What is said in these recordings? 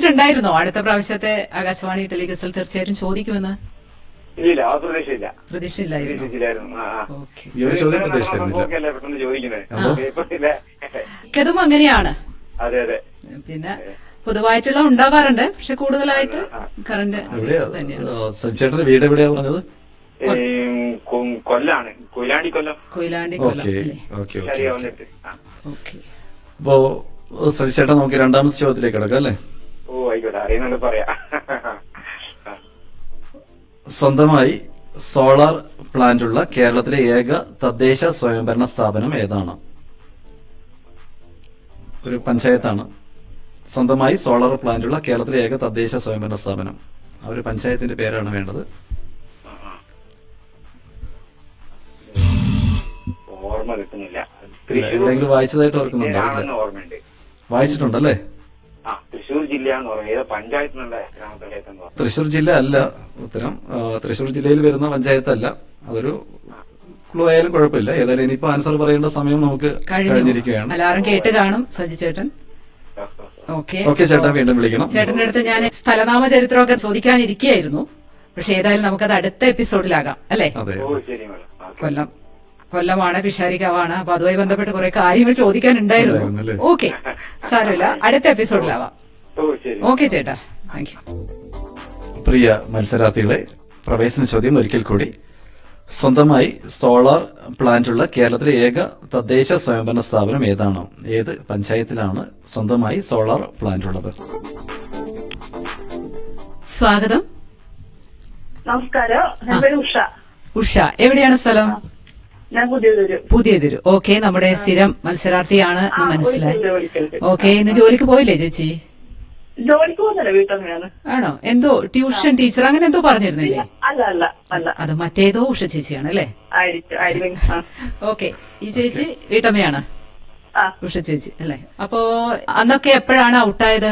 പ്രതീക്ഷിച്ചിട്ടുണ്ടായിരുന്നോ അടുത്ത പ്രാവശ്യത്തെ ആകാശവാണി ടെലിവിസൽ തീർച്ചയായിട്ടും ചോദിക്കുമെന്ന് ഇല്ല ആ പ്രതീക്ഷയില്ല പ്രതീക്ഷയില്ലായിരുന്നു പ്രതീക്ഷിച്ചില്ലായിരുന്നു ആ, ആ. ഓക്കെ ഈ ഒരു ചോദ്യം ഇത്രയും നടന്ന പ്രതീക്ഷിച്ചിരുന്നില്ല സംഭവമൊക്കെയല്ലേ പെട്ടെന്ന് ചോദിക്കുന്നത് അതോ? ഇപ്പഴില്ല. മിക്കതും അങ്ങനെയാണ് അതെ അതെ പിന്നെ പൊതുവായിട്ടുള്ള ഉണ്ടാവാറുണ്ട് പക്ഷെ കൂടുതലായിട്ട് കറണ്ട് എവിടെയാ തന്നെയാണ് ആ, സജിച്ചേട്ടന്റെ വീട് എവിടെയാ പറഞ്ഞത് ഈ കൊ- കൊല്ലാണ് കൊയിലാണ്ടി കൊല്ലം കൊയിലാണ്ടി കൊല്ലം ഓക്കെ അല്ലേ ഓക്കെ ഓക്കെ ശരിയാ വന്നിട്ട് ആ. ഓക്കെ അപ്പോ സജിച്ചേട്ടൻ നമുക്ക് രണ്ടാമത്തെ ചോദ്യത്തിലേക്ക് കിടക്കാം അല്ലേ ഓ ആയിക്കോട്ടെ അറിയുന്നുണ്ട് പറയാ ആ. സ്വന്തമായി സോളാർ പ്ലാന്റ് ഉള്ള കേരളത്തിലെ ഏക തദ്ദേശ സ്വയംഭരണ സ്ഥാപനം ഏതാണ് ഒരു പഞ്ചായത്താണ് സ്വന്തമായി സോളാർ പ്ലാന്റ് ഉള്ള കേരളത്തിലെ ഏക തദ്ദേശ സ്വയംഭരണ സ്ഥാപനം ആ ഒരു പഞ്ചായത്തിന്റെ പേരാണ് വേണ്ടത് ഓർമ്മ കിട്ടുന്നില്ല ഇല്ല, എവിടെയെങ്കിലും വായിച്ചതായിട്ട് ഓർക്കുന്നുണ്ടോ ജില്ലയാണെന്ന് ഓർമ്മയുണ്ട് വായിച്ചിട്ടുണ്ടല്ലേ ആ തൃശ്ശൂർ ജില്ല എന്ന് പറയും ഏത് പഞ്ചായത്തിനുള്ള ഗ്രാമപഞ്ചായത്ത് എന്ന് പറയും തൃശൂർ ജില്ല അല്ല ഉത്തരം ആ, തൃശൂർ ജില്ലയിൽ വരുന്ന പഞ്ചായത്തല്ല അതൊരു ക്ലൂ ആയാലും കുഴപ്പമില്ല ഏതായാലും ഇനിയിപ്പോ ആൻസർ പറയേണ്ട സമയം നമുക്ക് കഴിഞ്ഞു കഴിഞ്ഞിരിക്കുകയാണ് അലാറം കേട്ട് കാണും സജി ചേട്ടൻ ആ, ആ, ആ. ഓക്കെ ഓക്കെ ചേട്ടാ വീണ്ടും വിളിക്കണം ചേട്ടന്റെ അടുത്ത് ഞാൻ സ്ഥലനാമ ചരിത്രമൊക്കെ ചോദിക്കാനിരിക്കുകയായിരുന്നു പക്ഷെ ഏതായാലും നമുക്കത് അടുത്ത എപ്പിസോഡിലാകാം അല്ലേ അതെ ഓ ശരി മേഡം ആ, കൊല്ലം കൊല്ലമാണ് പിഷാരിക്കാവാണ് അപ്പൊ അതുമായി ബന്ധപ്പെട്ട് കുറെ കാര്യങ്ങൾ ചോദിക്കാനുണ്ടായിരുന്നു ഉണ്ടായിരുന്നല്ലേ? ഓക്കെ സാരമില്ല അടുത്ത എപ്പിസോഡിലാവാം ഓ ശരി ഓക്കെ ചേട്ടാ താങ്ക് യു പ്രിയ മത്സരാർത്ഥികളെ പ്രവേശന ചോദ്യം ഒരിക്കൽ കൂടി സ്വന്തമായി സോളാർ പ്ലാന്റ് ഉള്ള കേരളത്തിലെ ഏക തദ്ദേശ സ്വയംഭരണ സ്ഥാപനം ഏതാണ് ഏത് പഞ്ചായത്തിലാണ് സ്വന്തമായി സോളാർ പ്ലാന്റ് ഉള്ളത് സ്വാഗതം നമസ്കാരം ഞാൻ പേര് ഉഷ ഉഷ എവിടെയാണ് സ്ഥലം ഞാൻ പുതിയതൊരു പുതിയതൊരു ഓക്കെ നമ്മുടെ സ്ഥിരം മത്സരാർത്ഥിയാണ് ആ, എന്ന് മനസ്സിലായി ഒരിക്കലുണ്ട്, ഒരിക്കലുണ്ട്. ഓക്കെ ഇന്ന് ജോലിക്ക് പോയില്ലേ ചേച്ചി ജോലിക്ക് പോകുന്നില്ല വീട്ടമ്മയാണ് ആണോ എന്തോ ട്യൂഷൻ ടീച്ചർ അങ്ങനെ എന്തോ പറഞ്ഞിരുന്നില്ലേ അല്ല അല്ല അല്ല അത് മറ്റേതോ ഉഷ ചേച്ചിയാണ് അല്ലേ ആയിരിക്കും ആയിരിക്കും ആ. ഓക്കെ ഈ ചേച്ചി വീട്ടമ്മയാണ് ആ ഉഷ ചേച്ചി അല്ലേ അപ്പോ അന്നൊക്കെ എപ്പോഴാണ് ഔട്ടായത്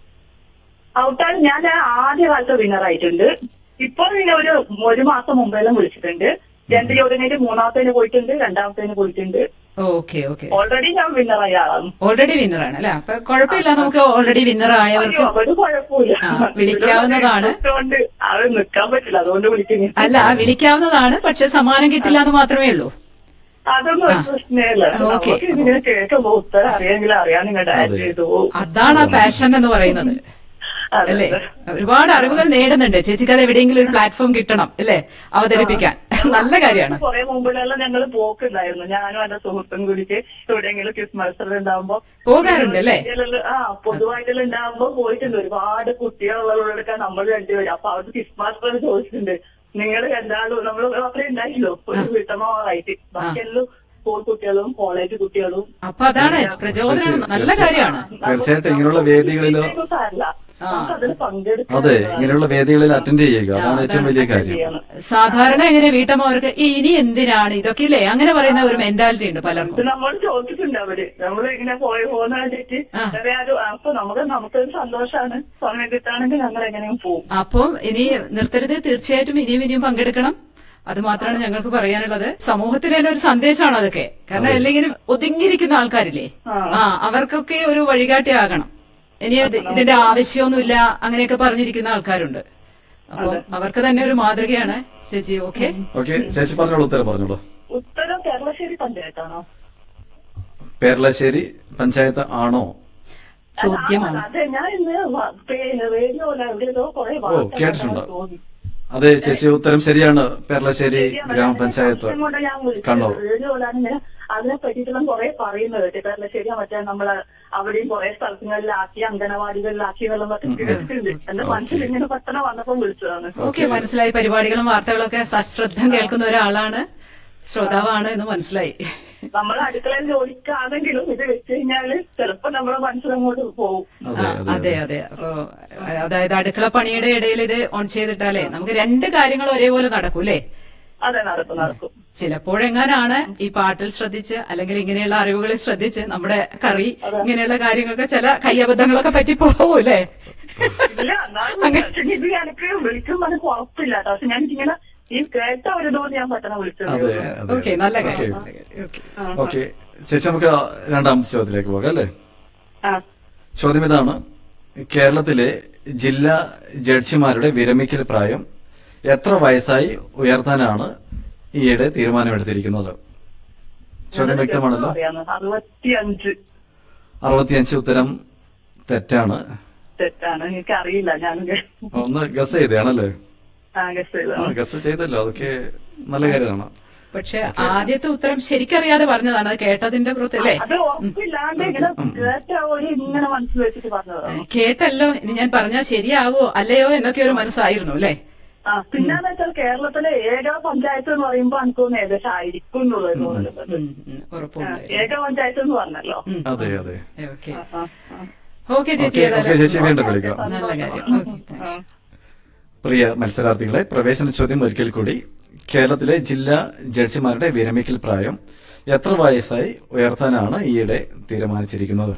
ഔട്ടാണ് ഞാൻ ആദ്യ കാലത്ത് വിന്നർ ആയിട്ടുണ്ട് ഇപ്പോൾ പിന്നെ ഒരു ഒരു മാസം മുമ്പെല്ലാം വിളിച്ചിട്ടുണ്ട് രണ്ട് ചോദ്യത്തിന് മൂന്നാമത്തേന് പോയിട്ടുണ്ട് രണ്ടാമത്തേന് പോയിട്ടുണ്ട് ഓക്കെ ഓക്കെ ഓൾറെഡി ഞാൻ വിന്നർ ആയ ആളാണ് ഓൾറെഡി വിന്നറാണ് അല്ലെ അപ്പൊ കുഴപ്പമില്ല നമുക്ക് ഓൾറെഡി വിന്നർ ആയവർക്ക് അയ്യോ, ഒരു കുഴപ്പമില്ല ആ, വിളിക്കാവുന്നതാണ്. അതുകൊണ്ട് അത് നിൽക്കാൻ പറ്റില്ല അതുകൊണ്ട് വിളിക്കുന്നു അല്ല വിളിക്കാവുന്നതാണ് പക്ഷെ സമ്മാനം കിട്ടില്ല എന്ന് മാത്രമേ ഉള്ളൂ അതൊന്നും ഒരു പ്രശ്നമില്ല ഓക്കേ. നമുക്ക് ഇതിങ്ങനെ കേൾക്കുമ്പോ ഉത്തരം അറിയാമെങ്കിൽ അറിയാൻ നിങ്ങൾ ഡയറ്റ് ചെയ്തു പോകും അതാണ് ആ പാഷൻ എന്ന് പറയുന്നത് അതെ, അല്ലേ അതെ. ഒരുപാട് അറിവുകൾ നേടുന്നുണ്ട് ചേച്ചിക്ക് അത് എവിടെയെങ്കിലും ഒരു പ്ലാറ്റ്ഫോം കിട്ടണം അല്ലേ അവതരിപ്പിക്കാൻ നല്ല കാര്യമാണ് കുറെ മുമ്പിലെല്ലാം ഞങ്ങൾ പോക്കുണ്ടായിരുന്നു ഞാനും എന്റെ സുഹൃത്തും കൂടിക്ക് എവിടെയെങ്കിലും ക്വിസ് മത്സരം ഉണ്ടാവുമ്പോ പോകാറുണ്ട് അല്ലേ? ഇതിലെല്ലാം- ആ പൊതുവായിട്ടെല്ലാം ഉണ്ടാവുമ്പോ പോയിട്ടുണ്ട് ഒരുപാട് കുട്ടികളുള്ളവരോടൊക്കെ നമ്മൾ രണ്ടുപേരും അപ്പൊ അവർക്ക് ക്വിസ് മാസ്റ്റർ ചോദിച്ചിട്ടുണ്ട് നിങ്ങൾ രണ്ടാളും നമ്മൾ അത്രയും ഉണ്ടായില്ലോ ഒരു വീട്ടമ്മമായിട്ട് ബാക്കിയെല്ലാം സ്കൂൾ കുട്ടികളും കോളേജ് കുട്ടികളും അപ്പൊ അതാണ് പ്രചോദനം നല്ല കാര്യമാണ് തീർച്ചയായിട്ടും ഇങ്ങനെയുള്ള വേദികളിലോ അതിൽ പങ്കെടുക്കാൻ അതെ ഇങ്ങനെയുള്ള വേദികളിൽ അറ്റൻഡ് ചെയ്യുക അതാണ് ഏറ്റവും വലിയ കാര്യം സാധാരണ എങ്ങനെ വീട്ടമ്മവർക്ക് "ഈ, ഇനി എന്തിനാണ് ഇതൊക്കെ ഇല്ലേ അങ്ങനെ പറയുന്ന ഒരു മെന്റാലിറ്റി ഉണ്ട് ഇത് പലർക്കും നമ്മൾ ചോദിച്ചിട്ടുണ്ട് അവര് നമ്മൾ ഇങ്ങനെ പോയി പോകുന്ന കണ്ടിട്ട് ആ. വേറെ ആരും അപ്പൊ നമുക്ക് നമുക്കൊരു സന്തോഷാണ് സമയം കിട്ടുകയാണെങ്കിൽ ഞങ്ങൾ എങ്ങനെയും പോകും അപ്പം ഇനി നിർത്തരുത് തീർച്ചയായിട്ടും ഇനിയും ഇനിയും പങ്കെടുക്കണം അത് മാത്രമാണ് ഞങ്ങൾക്ക് പറയാനുള്ളത് സമൂഹത്തിന് തന്നെ ഒരു സന്ദേശമാണ് അതൊക്കെ കാരണം അല്ലെങ്കിൽ ഒതുങ്ങിയിരിക്കുന്ന ആൾക്കാരില്ലേ ആ. ആ അവർക്കൊക്കെ ഒരു വഴികാട്ടി ആകണം ഇനി ഇത് ഇതിന്റെ ആവശ്യമൊന്നുമില്ല അങ്ങനെയൊക്കെ പറഞ്ഞിരിക്കുന്ന ആൾക്കാരുണ്ട് അപ്പം അവർക്ക് തന്നെ ഒരു മാതൃകയാണ് ചേച്ചി ഓക്കെ ഓക്കെ ചേച്ചി പറഞ്ഞോളൂ ഉത്തരം പറഞ്ഞോളൂ ഉത്തരം കേരളശ്ശേരി പഞ്ചായത്താണോ പേർളശ്ശേരി പഞ്ചായത്ത് ആണോ ചോദ്യമാണ് അതെ ഞാൻ ഇന്ന് വ- പേ- റേഡിയോയിലോ എവിടെയോ കുറെ ഓ കേട്ടിട്ടുണ്ടോ അതെ ചേച്ചി ഉത്തരം ശരിയാണ് പേർളശ്ശേരി ഗ്രാമപഞ്ചായത്ത് കണ്ണൂർ റേഡിയോയിലാണ് ഞാൻ അതിനെ പറ്റിയിട്ടുള്ള കുറെ പറയുന്നത് കേട്ടോ കേരളശ്ശേരി മറ്റേ നമ്മള് അവിടെയും കുറെ സ്ഥലങ്ങളിലാക്കി അംഗനവാടികളിലാക്കി എന്നുള്ളതൊക്കെ കേട്ടിട്ടുണ്ട് എന്റെ മനസ്സിൽ ഇങ്ങനെ പെട്ടെന്ന് വന്നപ്പോ വിളിച്ചതാണ് ഓക്കെ മനസ്സിലായി പരിപാടികളും വാർത്തകളൊക്കെ സശ്രദ്ധം കേൾക്കുന്ന ഒരാളാണ് ശ്രോതാവാണ് എന്ന് മനസ്സിലായി നമ്മൾ അടുക്കളയിൽ ജോലിക്കാണെങ്കിലും ഇത് വെച്ച് കഴിഞ്ഞാല് ചിലപ്പോ നമ്മുടെ മനസ്സിലങ്ങോട്ട് പോകും അതെ ആ, അതെ അതെ അതെ അപ്പൊ അതായത് അടുക്കള പണിയുടെ ഇടയിൽ ഇത് ഓൺ ചെയ്തിട്ടാലേ നമുക്ക് രണ്ട് കാര്യങ്ങൾ ഒരേപോലെ നടക്കൂലേ അതെ നടക്കും നടക്കും ചിലപ്പോഴെങ്ങാനാണ് ഈ പാട്ടിൽ ശ്രദ്ധിച്ച് അല്ലെങ്കിൽ ഇങ്ങനെയുള്ള അറിവുകളിൽ ശ്രദ്ധിച്ച് നമ്മുടെ കറി ഇങ്ങനെയുള്ള കാര്യങ്ങളൊക്കെ ചില കയ്യബദ്ധങ്ങളൊക്കെ പറ്റി പോകൂലേ ഇല്ല എന്നാലും ഇത് എനിക്ക് വിളിക്കുമ്പോൾ എനിക്ക് ഉറപ്പില്ല കേട്ടോ പക്ഷെ ഞാൻ ഇങ്ങനെ ഈ കേട്ട ഒരു തോന്നി ഞാൻ പെട്ടെന്ന് വിളിച്ചത് അതെ അതെ ഓക്കെ നല്ല ഓക്കെ കാര്യം നല്ല കാര്യം. ഓക്കെ. ഓക്കെ ചേച്ചി നമുക്ക് രണ്ടാമത്തെ ചോദ്യത്തിലേക്ക് പോകാം അല്ലേ ആ ചോദ്യം ഇതാണ് കേരളത്തിലെ ജില്ലാ ജഡ്ജിമാരുടെ വിരമിക്കൽ പ്രായം എത്ര വയസ്സായി ഉയർത്താനാണ് ഈയിടെ തീരുമാനമെടുത്തിരിക്കുന്നത് ചോദ്യം വ്യക്തമാണല്ലോ അറുപത്തിയഞ്ച് അറുപത്തിയഞ്ച് ഉത്തരം തെറ്റാണ് തെറ്റാണ് എനിക്ക് അറിയില്ല ഞാൻ ഒന്ന് ഗസ് ചെയ്തയാണല്ലേ ആഗസ്റ്റ് ആ ഗസ് ചെയ്തല്ലോ അതൊക്കെ നല്ല കാര്യമാണ് പക്ഷെ ആദ്യത്തെ ഉത്തരം ശരിക്കറിയാതെ പറഞ്ഞതാണ് അത് കേട്ടതിന്റെ പുറത്ത് അല്ലേ അത് ഉറപ്പില്ലാണ്ട് ഇങ്ങനെ കേട്ട ഒരു ഇങ്ങനെ മനസ്സിൽ വെച്ചിട്ട് പറഞ്ഞതാണ് കേട്ടല്ലോ ഇനി ഞാൻ പറഞ്ഞാൽ ശരിയാവോ അല്ലയോ എന്നൊക്കെ ഒരു മനസ്സായിരുന്നു അല്ലേ ആ പിന്നെന്ന് വെച്ചാൽ കേരളത്തിലെ ഏക പഞ്ചായത്ത് എന്ന് പറയുമ്പോ എനിക്ക് തോന്നുന്നു ഏകദേശം ആയിരിക്കും എന്നുള്ളത് തോന്നുന്നത് ഉം, ഉം, ഉറപ്പുണ്ട് ഏക പഞ്ചായത്ത് എന്ന് പറഞ്ഞല്ലോ ഉം. അതെ അതെ ഓക്കെ ആ, ആ. ഓക്കെ ചേച്ചി ഓക്കെ ഓക്കെ ഏതായാലും ചേച്ചി വീണ്ടും വിളിക്കാം നല്ല കാര്യം ഓക്കെ താങ്ക്സ്. പ്രിയ മത്സരാർത്ഥികളെ പ്രവേശന ചോദ്യം ഒരിക്കൽ കൂടി കേരളത്തിലെ ജില്ലാ ജഡ്ജിമാരുടെ വിരമിക്കൽ പ്രായം എത്ര വയസ്സായി ഉയർത്താനാണ് ഈയിടെ തീരുമാനിച്ചിരിക്കുന്നത്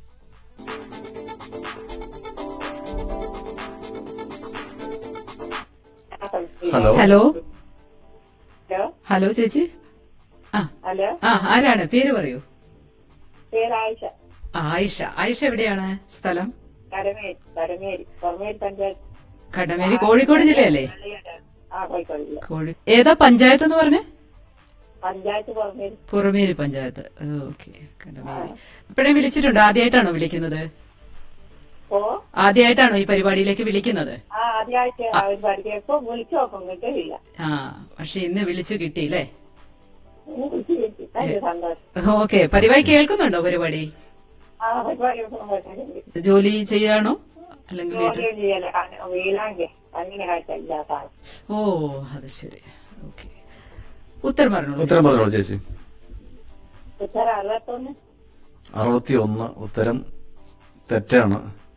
ഹലോ ഹലോ ഹലോ ഹലോ ചേച്ചി ആ ഹലോ ആ ആരാണ് പേര് പറയൂ പേരാഴ്ച ആയിഷ ആയിഷ എവിടെയാണ് സ്ഥലം കരമേരി കരമേരി കരമേരി പഞ്ചായത്ത് കടമേരി കോഴിക്കോട് ജില്ലയല്ലേ ആ കോഴിക്കോട് ജില്ല കോഴി ഏതാ പഞ്ചായത്ത് എന്ന് പറഞ്ഞേ പഞ്ചായത്ത് പുറമേരി പുറമേരി പഞ്ചായത്ത് ഓക്കെ കടമേരി ഇപ്പഴേ വിളിച്ചിട്ടുണ്ടോ ആദ്യമായിട്ടാണോ വിളിക്കുന്നത് ഓ ആദ്യമായിട്ടാണോ ഈ പരിപാടിയിലേക്ക് വിളിക്കുന്നത് ആ ആദ്യമായിട്ട് അവർ പഠിക്കപ്പോ വിളിച്ചു നോക്കും കിട്ടില്ല ആ പക്ഷെ ഇന്ന് വിളിച്ചു കിട്ടിയില്ലേ വിളിച്ചു കിട്ടി നല്ല സന്തോഷം ഓക്കെ പരിപാടി കേൾക്കുന്നുണ്ടോ പരിപാടി ആ പരിപാടി ഒന്നും പറ്റുന്നില്ല. ജോലി ചെയ്യാണോ അല്ലെങ്കിൽ വീട്ടിൽ ജോലിയും ചെയ്യല വീലാങ്കെ അങ്ങനെ കാഴ്ചയില്ലാത്ത ആൾ. ഓ അത് ശരി ഓക്കെ ഉത്തരം പറഞ്ഞോളൂ ഉത്തരം പറഞ്ഞോളൂ ചേച്ചി ഉത്തരം അറുപത്തൊന്ന് അറുപത്തി ഒന്ന് ഉത്തരം തെറ്റാണ്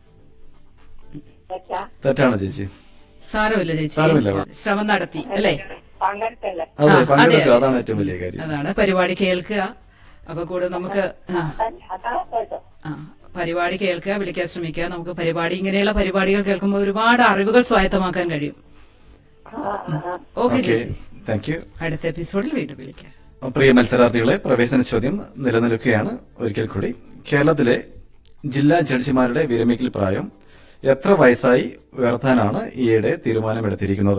തെറ്റാ തെറ്റാണ് ചേച്ചി സാരമില്ല ചേച്ചി സാരമില്ല. ശ്രമം നടത്തി അല്ലേ പങ്കെടുത്തല്ലേ അതെ ആ, പങ്കെടുക്കുക അതെ. അതാണ് ഏറ്റവും വലിയ കാര്യം അതാണ് പരിപാടി കേൾക്കുക അപ്പൊ കൂടെ നമുക്ക് ആ, അതാ കേട്ടോ ആ, പരിപാടി കേൾക്കുക വിളിക്കാൻ ശ്രമിക്കുക നമുക്ക് പരിപാടി ഇങ്ങനെയുള്ള പരിപാടികൾ കേൾക്കുമ്പോൾ ഒരുപാട് അറിവുകൾ സ്വായത്തമാക്കാൻ കഴിയും ആ ആ ആ ഓക്കെ ഓക്കെ ചേച്ചി താങ്ക് യു അടുത്ത എപ്പിസോഡിൽ വീണ്ടും വിളിക്കാം പ്രിയ മത്സരാർത്ഥികളെ പ്രവേശന ചോദ്യം നിലനിൽക്കുകയാണ് ഒരിക്കൽ കൂടി കേരളത്തിലെ ജില്ലാ ജഡ്ജിമാരുടെ വിരമിക്കൽ പ്രായം എത്ര വയസ്സായി ഉയർത്താനാണ് ഈയിടെ തീരുമാനമെടുത്തിരിക്കുന്നത്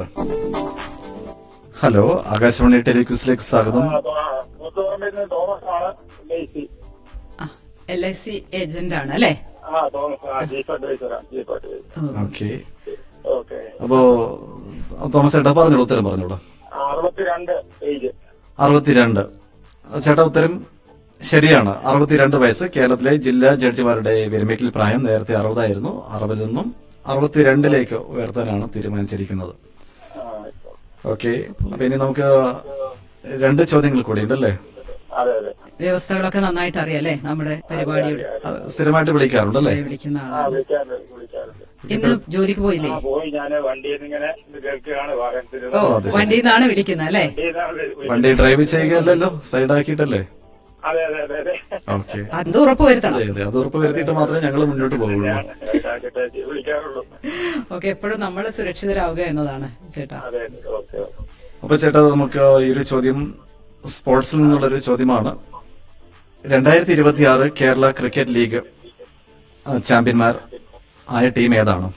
ഹലോ ആകാശവാണി ടെലിക്യൂസിലേക്ക് സ്വാഗതം മുത്തോറമ്പിൽ തോമസ് ആണ് ലേസി എൽ ഐ സി ഏജന്റ് ആണ് അല്ലേ ആ തോമസ് ആ ചീഫ് അഡ്വൈസറാ ചീഫ് അഡ്വൈസർ ഓക്കെ ഓക്കെ അപ്പോ തോമസ് ചേട്ടാ പറഞ്ഞോളൂ ഉത്തരം പറഞ്ഞോളൂ അറുപത്തിരണ്ട് ഏജ് അറുപത്തിരണ്ട് ചേട്ടാ ഉത്തരം ശരിയാണ് അറുപത്തിരണ്ട് വയസ്സ് കേരളത്തിലെ ജില്ലാ ജഡ്ജിമാരുടെ വിരമിക്കൽ പ്രായം നേരത്തെ അറുപതായിരുന്നു അറുപതിൽ നിന്നും അറുപത്തിരണ്ടിലേക്ക് ഉയർത്താനാണ് തീരുമാനിച്ചിരിക്കുന്നത് ഓക്കെ അപ്പൊ ഇനി നമുക്ക് രണ്ട് ചോദ്യങ്ങൾ കൂടി ഉണ്ടല്ലേ അതെ അതെ വ്യവസ്ഥകളൊക്കെ നന്നായിട്ട് അറിയാലേ നമ്മുടെ പരിപാടിയുടെ അത് സ്ഥിരമായിട്ട് വിളിക്കാറുണ്ടല്ലേ വിളിക്കുന്ന ആ ആളാണ് വിളിക്കാറുണ്ട് വിളിക്കാറുണ്ട് ഇന്ന് ജോലിക്ക് പോയില്ലേ ആ പോയി ഞാന് വണ്ടിയിൽ നിന്ന് ഇങ്ങനെ ഇത് കേൾക്കുകയാണ് ഓ വാഹനത്തിൽ അത് ശരി. വണ്ടിയിൽ നിന്നാണ് വിളിക്കുന്നത് അല്ലേ വണ്ടി ഡ്രൈവ് ചെയ്യുകയല്ലല്ലോ സൈഡാക്കിയിട്ടല്ലേ അതെ അതെ അതെ അതെ ഓക്കെ അത് ഉറപ്പ് വരുത്തണം അതെ അതെ അത് ഉറപ്പ് വരുത്തിയിട്ട് മാത്രമേ ഞങ്ങൾ മുന്നോട്ട് പോകുള്ളൂ ഞാൻ ഇതാക്കിയിട്ട് വിളിക്കാറുള്ളൂ ഓക്കെ എപ്പോഴും നമ്മൾ സുരക്ഷിതരാവുക എന്നതാണ് ചേട്ടാ അതെ ഓക്കെ ഓക്കെ അപ്പൊ ചേട്ടാ നമുക്ക് ഈ ഒരു ചോദ്യം സ്പോർട്സിൽ നിന്നുള്ളൊരു ചോദ്യമാണ് രണ്ടായിരത്തി ഇരുപത്തി ആറ് കേരള ക്രിക്കറ്റ് ലീഗ് ആ, ചാമ്പ്യന്മാർ ആയ ടീം ഏതാണ്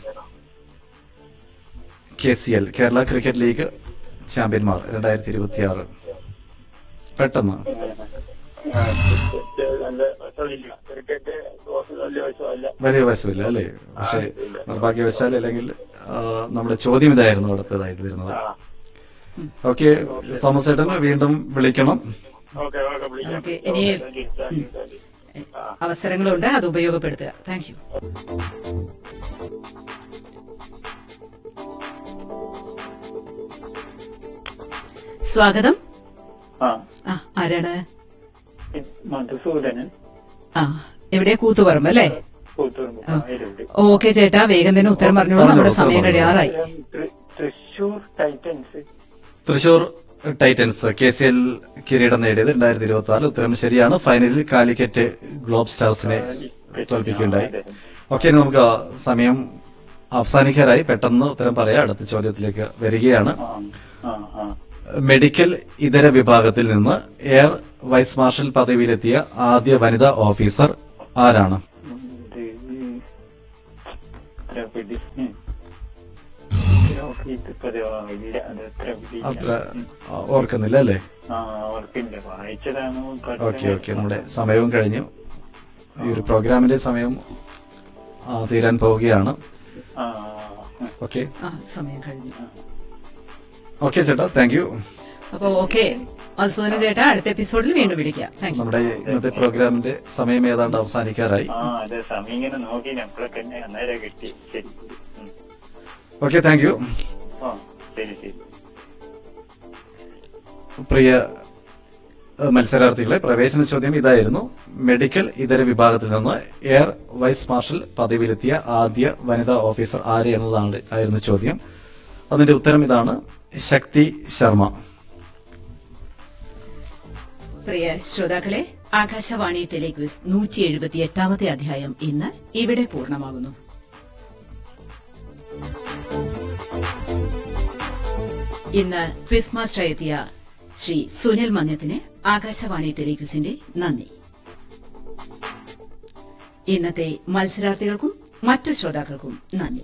K C L Kerala cricket league ചാമ്പ്യന്മാർ രണ്ടായിരത്തി ഇരുപത്തി ആറ് പെട്ടെന്ന് ആ, ക്രിക്കറ്റ് നല്ല വശമില്ല ക്രിക്കറ്റ് വലിയ വശമല്ല വലിയ വശമില്ല അല്ലേ പക്ഷേ നിർഭാഗ്യവശാൽ അല്ലെങ്കിൽ ആ, നമ്മുടെ ചോദ്യം ഇതായിരുന്നു അടുത്തതായിട്ട് വരുന്നത് ആ ഓക്കെ തോമസ് ചേട്ടന് വീണ്ടും വിളിക്കണം ഓക്കെ ഓക്കെ വിളിക്കാം ഓക്കെ ഇനി thank you thank you thank you അവസരങ്ങളുണ്ട് അത് ഉപയോഗപ്പെടുത്തുക താങ്ക് യു സ്വാഗതം ആ ആ ആരാണ് മധുസൂദനൻ ആ എവിടെ കൂത്തുപറമ്പ് അല്ലേ കൂത്തുപറമ്പ് ആ. ആയിരത്തി ഓക്കെ ചേട്ടാ വേഗം തന്നെ ഉത്തരം പറഞ്ഞോളൂ നമ്മുടെ സമയം കഴിയാറായി Thrissur titans Thrissur titans K C L കിരീടം നേടിയത് രണ്ടായിരത്തി ഇരുപത്തി ആറ് ഉത്തരം ശരിയാണ് ഫൈനലിൽ കാലിക്കറ്റ് ഗ്ലോബ് സ്റ്റാർസിനെ തോൽപ്പിക്കുകയുണ്ടായി ഓക്കെ ഇനി നമുക്ക് സമയം അവസാനിക്കാറായി പെട്ടെന്ന് ഉത്തരം പറയാം അടുത്ത ചോദ്യത്തിലേക്ക് വരികയാണ് ആ ആ ആ മെഡിക്കൽ ഇതര വിഭാഗത്തിൽ നിന്ന് എയർ വൈസ് മാർഷൽ പദവിയിലെത്തിയ ആദ്യ വനിതാ ഓഫീസർ ആരാണ് ഇത് അത്ര പിടി ഉം. ഇതിപ്പോ ഇത് ഇല്ല അത് അത്ര പിടിയില്ല. അത്ര ഉം. ആ, ഓർക്കുന്നില്ല അല്ലേ ആ ഓർക്കില്ല വായിച്ചതാണ് ഓക്കെ ഓക്കെ നമ്മുടെ സമയവും കഴിഞ്ഞു ഈ ഒരു പ്രോഗ്രാമിന്റെ സമയം ആ, തീരാൻ പോവുകയാണ് ആ ഓക്കെ ആ സമയം കഴിഞ്ഞു ഓക്കെ ചേട്ടാ താങ്ക് യു അപ്പൊ ഓക്കെ മധുസൂദന ചേട്ടാ അടുത്ത എപ്പിസോഡിൽ വീണ്ടും വിളിക്കാം താങ്ക് യു നമ്മുടെ ഇന്നത്തെ പ്രോഗ്രാമിന്റെ സമയം ഏതാണ്ട് അവസാനിക്കാറായി ആ അതെ സമയം ഇങ്ങനെ നോക്കി അപ്പോഴൊക്കെ തന്നെ അന്നേരം കിട്ടി ശരി ഉം. ഓക്കെ താങ്ക് യു ആ ശരി ശരി പ്രിയ ഏഹ്, മത്സരാർത്ഥികളെ പ്രവേശന ചോദ്യം ഇതായിരുന്നു മെഡിക്കൽ ഇതര വിഭാഗത്തിൽ നിന്ന് എയർ വൈസ് മാർഷൽ പദവിയിലെത്തിയ ആദ്യ വനിതാ ഓഫീസർ ആര് എന്നതാണ് ആയിരുന്നു ചോദ്യം അതിന്റെ ഉത്തരം ഇതാണ് ശക്തി ശർമ്മ പ്രിയ ശ്രോതാക്കളെ ആകാശവാണി ടെലിക്വിസ് നൂറ്റി എഴുപത്തി എട്ടാമത്തെ അധ്യായം ഇന്ന് ഇവിടെ പൂർണ്ണമാകുന്നു ഇന്ന് ക്വിസ് മാസ്റ്റർ എത്തിയ ശ്രീ സുനിൽ മന്യത്തിന് ആകാശവാണി ടെലിക്വിസിന്റെ നന്ദി ഇന്നത്തെ മത്സരാർത്ഥികൾക്കും മറ്റു ശ്രോതാക്കൾക്കും നന്ദി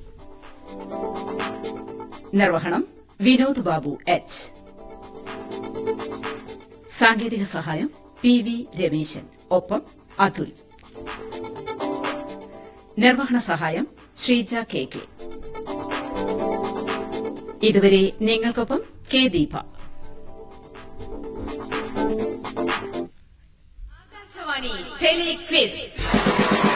നിർവഹണം വിനോദ് ബാബു എച്ച് സാങ്കേതിക സഹായം പി വി രമേശൻ ഒപ്പം അതുൽ നിർവഹണ സഹായം ശ്രീജ കെ കെ ഇതുവരെ നിങ്ങൾക്കൊപ്പം കെ ദീപ ആകാശവാണി ടെലിക്വിസ്